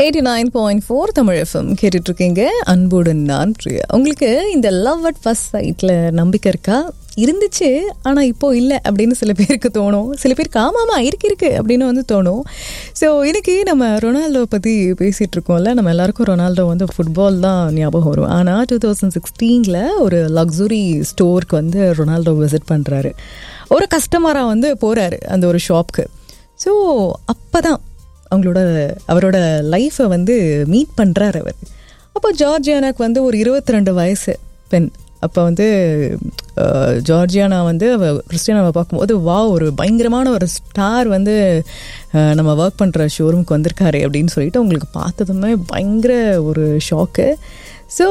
eighty nine point four Tamil FM கேட்டுட்டு இருக்கீங்க அன்புடன் நான் பிரியா உங்களுக்கு இந்த லவ் அட் ஃபர்ஸ்ட் சைட்ல நம்பிக்கை இருக்கா இருந்துச்சு ஆனால் இப்போ இல்லை அப்படின்னு சில பேருக்கு தோணும் சில பேருக்கு ஆமாமா இருக்கு இருக்கு அப்படின்னு வந்து தோணும் ஸோ இன்னைக்கு நம்ம ரொனால்டோ பற்றி பேசிகிட்டு இருக்கோம்ல நம்ம எல்லாருக்கும் ரொனால்டோ வந்து ஃபுட்பால் தான் ஞாபகம் வரும் ஆனால் டூ தௌசண்ட் சிக்ஸ்டீனில் ஒரு லக்ஸுரி ஸ்டோருக்கு வந்து ரொனால்டோ விசிட் பண்ணுறாரு ஒரு கஸ்டமராக வந்து போகிறாரு அந்த ஒரு ஷாப்க்கு ஸோ அப்போ தான் அவங்களோட அவரோட லைஃப்பை வந்து மீட் பண்ணுறாரு அவர் அப்போ ஜார்ஜியானாக்கு வந்து ஒரு இருபத்தி ரெண்டு வயசு பெண் அப்போ வந்து அஹ், ஜார்ஜியானா வந்து அவ கிறிஸ்டியானாவை பார்க்கும்போது வா ஒரு பயங்கரமான ஒரு ஸ்டார் வந்து அஹ், நம்ம ஒர்க் பண்ணுற ஷோரூமுக்கு வந்திருக்காரு அப்படின்னு சொல்லிட்டு அவங்களுக்கு பார்த்ததுமே பயங்கர ஒரு ஷாக்கு ஸோ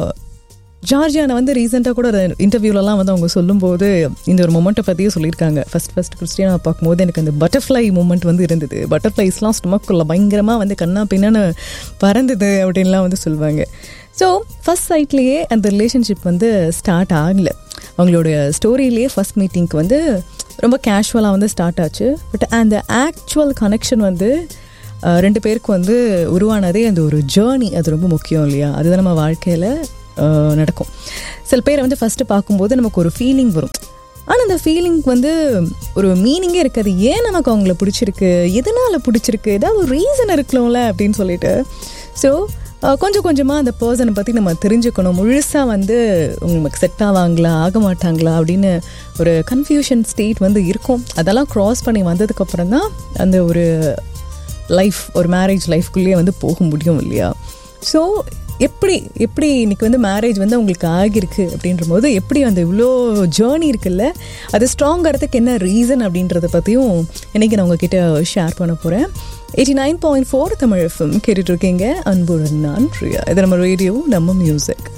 ஜார்ஜியானை வந்து ரீசெண்டாக கூட இன்டர்வியூலலாம் வந்து அவங்க சொல்லும்போது இந்த ஒரு மொமெண்ட்டை பற்றியும் சொல்லியிருக்காங்க ஃபர்ஸ்ட் ஃபர்ஸ்ட் கிறிஸ்டியானா பார்க்கும்போது எனக்கு அந்த பட்டர்ஃப்ளை மூமெண்ட் வந்து இருந்தது பட்டர்ஃப்ளைஸ்லாம் ஸ்டொமக்குள்ள பயங்கரமாக வந்து கண்ணா பின்னான்னு பறந்தது அப்படின்லாம் வந்து சொல்லுவாங்க ஸோ ஃபர்ஸ்ட் சைட்லேயே அந்த ரிலேஷன்ஷிப் வந்து ஸ்டார்ட் ஆகலை அவங்களுடைய ஸ்டோரியிலேயே ஃபர்ஸ்ட் மீட்டிங்க்கு வந்து ரொம்ப கேஷுவலாக வந்து ஸ்டார்ட் ஆச்சு பட் அந்த ஆக்சுவல் கனெக்ஷன் வந்து அஹ், ரெண்டு பேருக்கு வந்து உருவானதே அந்த ஒரு ஜேர்னி அது ரொம்ப முக்கியம் இல்லையா அதுதான் நம்ம வாழ்க்கையில் நடக்கும் சில பேரை வந்து ஃபஸ்ட்டு பார்க்கும்போது நமக்கு ஒரு ஃபீலிங் வரும் ஆனால் அந்த ஃபீலிங் வந்து ஒரு மீனிங்கே இருக்காது ஏன் நமக்கு அவங்கள பிடிச்சிருக்கு எதனால் பிடிச்சிருக்கு ஏதாவது ஒரு ரீசன் இருக்கலாம்ல அப்படின்னு சொல்லிட்டு ஸோ கொஞ்சம் கொஞ்சமாக அந்த பர்சனை பற்றி நம்ம தெரிஞ்சுக்கணும் முழுசாக வந்து உங்களுக்கு செட் ஆவாங்களா ஆக மாட்டாங்களா அப்படின்னு ஒரு கன்ஃபியூஷன் ஸ்டேட் வந்து இருக்கும் அதெல்லாம் க்ராஸ் பண்ணி வந்ததுக்கப்புறம் தான் அந்த ஒரு லைஃப் ஒரு மேரேஜ் லைஃப்குள்ளேயே வந்து போக முடியும் இல்லையா ஸோ எப்படி எப்படி இன்னைக்கு வந்து மேரேஜ் வந்து உங்களுக்கு ஆகியிருக்கு அப்படின்ற போது எப்படி அந்த இவ்வளோ ஜேர்னி இருக்குல்ல அது ஸ்ட்ராங்கிறதுக்கு என்ன ரீசன் அப்படின்றத பற்றியும் இன்னைக்கு நான் உங்ககிட்ட ஷேர் பண்ண போகிறேன் eighty nine point four Tamil FM கேட்டுட்ருக்கீங்க அன்புடன் நான் பிரியா இது நம்ம ரேடியோ நம்ம மியூசிக்